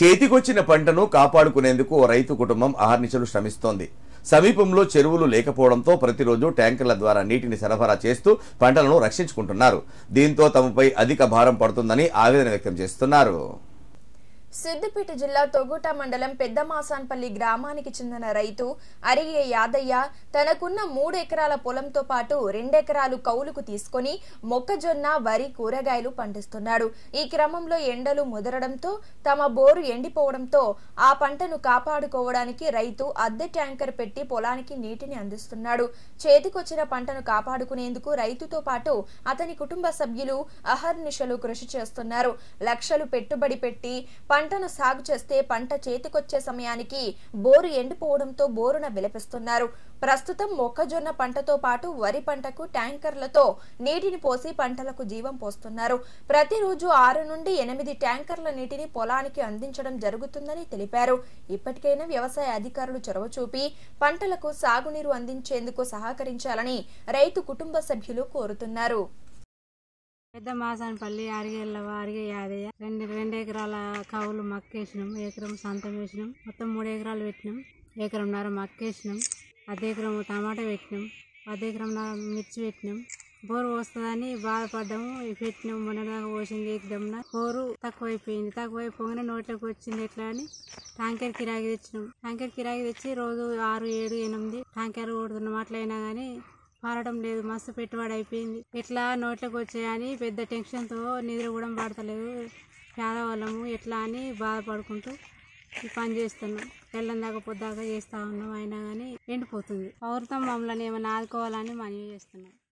చేతికొచ్చిన పంటను కాపాడుకునేందుకు ఓ రైతు కుటుంబం అహర్నిశలు శ్రమిస్తోంది సమీపంలో చెరువులు లేకపోవడంతో ప్రతిరోజు ట్యాంకర్ల ద్వారా నీటిని సరఫరా చేస్తూ పంటలను రక్షించుకుంటున్నారు దీంతో తమపై అధిక భారం పడుతుందని ఆవేదన వ్యక్తం చేస్తున్నారు సిద్దిపేట జిల్లా తొగుట మండలం పెద్దమాసాన్పల్లి గ్రామానికి చెందిన రైతు అరిగే యాదయ్య తనకున్న మూడు ఎకరాల పొలంతో పాటు రెండెకరాలు కౌలుకు తీసుకొని మొక్కజొన్న వరి కూరగాయలు పండిస్తున్నాడు ఈ క్రమంలో ఎండలు ముదరడంతో తమ బోరు ఎండిపోవడంతో ఆ పంటను కాపాడుకోవడానికి రైతు అద్దె ట్యాంకర్ పెట్టి పొలానికి నీటిని అందిస్తున్నాడు చేతికొచ్చిన పంటను కాపాడుకునేందుకు రైతుతో పాటు అతని కుటుంబ సభ్యులు అహర్నిశలు కృషి చేస్తున్నారు లక్షలు పెట్టుబడి పెట్టి పంటను సాగు చేస్తే పంట చేతికొచ్చే సమయానికి బోరు ఎండిపోవడంతో బోరున విలపిస్తున్నారు ప్రస్తుతం మొక్కజొన్న పంటతో పాటు వరి పంటకు ట్యాంకర్లతో నీటిని పోసి పంటలకు జీవం పోస్తున్నారు ప్రతిరోజు ఆరు నుండి ఎనిమిది ట్యాంకర్ల నీటిని పొలానికి అందించడం జరుగుతుందని తెలిపారు ఇప్పటికైనా వ్యవసాయ అధికారులు చొరవ చూపి పంటలకు సాగునీరు అందించేందుకు సహకరించాలని రైతు కుటుంబ సభ్యులు కోరుతున్నారు పెద్ద మాసానపల్లి అరిగేళ్ళవ అరిగే యాదయ్య రెండు రెండు ఎకరాల కవులు మక్కేసినాం ఎకరం సంతం వేసినాం మొత్తం మూడు ఎకరాలు పెట్టినాం ఎకరంన్నర మక్కేసినాం అర్ధ ఎకరం టమాటా పెట్టినాం అర్ధ ఎకరంన్నర మిర్చి పెట్టినాం బోరు వస్తుందని బాధపడ్డాము ఇవి పెట్టినాం మొన్నదాకా పోసింది ఎగ్దమ్న బోరు తక్కువైపోయింది తక్కువైపోగానే నోట్లోకి వచ్చింది ఎట్లా అని ట్యాంకర్ కిరాకి తెచ్చినాం ట్యాంకర్ కిరాకి తెచ్చి రోజు ఆరు ఏడు ఎనిమిది ట్యాంకర్ కొడుతున్నాం అట్లయినా కానీ పారడం లేదు మస్తు పెట్టుబడి అయిపోయింది ఎట్లా నోట్లోకి వచ్చాయని పెద్ద టెన్షన్తో నిద్ర కూడా పడతలేదు పేదవాళ్ళము ఎట్లా అని బాధపడుకుంటూ ఈ పని చేస్తున్నాం తెల్లం దాకా పొద్దాకా చేస్తూ ఉన్నాం అయినా కానీ ఎండిపోతుంది పౌరతం మమ్మల్ని ఏమైనా ఆదుకోవాలని మనవి చేస్తున్నాం